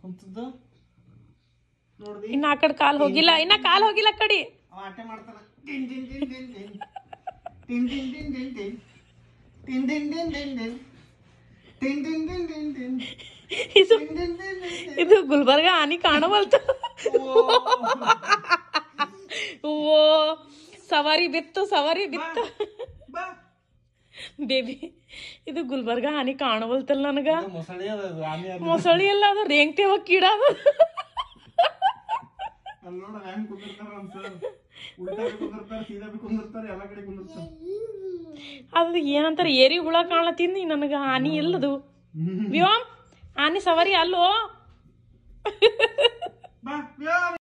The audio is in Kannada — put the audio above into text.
ಕುಂತದ್ದು ನೋಡ್ದಿ ಇನ್ನ ಆ ಕಡೆ ಕಾಲ್ ಹೋಗಿಲ್ಲ ಇನ್ನ ಕಾಲ್ ಹೋಗಿಲ್ಲ ಆ ಕಡೆ ಅವ ಆಟೆ ಮಾಡ್ತಾನ ಟಿನ್ ಟಿನ್ ಟಿನ್ ಟಿನ್ ಟಿನ್ ಟಿನ್ ಟಿನ್ ಟಿನ್ ಟಿನ್ ಟಿನ್ ಟಿನ್ ಟಿನ್ ಟಿನ್ ಟಿನ್ ಟಿನ್ ಟಿನ್ ಟಿನ್ ಟಿನ್ ಟಿನ್ ಇದು ಟಿನ್ ಟಿನ್ ಟಿನ್ ಟಿನ್ ಟಿನ್ ಇದು ಗುಲ್ಬರ್ಗ ಆನಿ ಕಾಣವಲ್ತು ಓ ಸವಾರಿ ಬಿತ್ತು ಸವಾರಿ ಬಿತ್ತು ಬಾ ಬೇಬಿ ಇದು ಗುಲ್ಬರ್ಗ ಆನಿ ಕಾಣವಲ್ತಲ್ಲ ನನಗ ಇದು ಮೊಸಳೆ ಅದ ಅದು ಆನೆ ಅಲ್ಲ ಮೊಸಳಿ ಎಲ್ಲ ಅದು ರೇಂಗ್ತೆ ಹೋಗಿ ಕೀಡ ಅದು ಅಲ್ಲಿ ನೋಡ ಹೆಂಗ್ ಕುಂದಿರ್ತಾರ ಅನ್ಸರ್ ಉಲ್ಟಾ ಬಿ ಕುಂದಿರ್ತಾರ ಸೀದಾ ಬಿ ಕುಂದಿರ್ತಾರ ಎಲ್ಲ ಕಡೆ ಕುಂದಿರ್ತಾರ ಅದು ಏನಂತಾರ ಏರಿ ಹುಳ ಕಾಣತೀನಿ ನನಗ ಆನಿ ಎಲ್ಲದು ವ್ಯೋಮ್ ಆನಿ ಸವಾರಿ ಅಲ್ಲೋ ಬಾ ವ್ಯಾ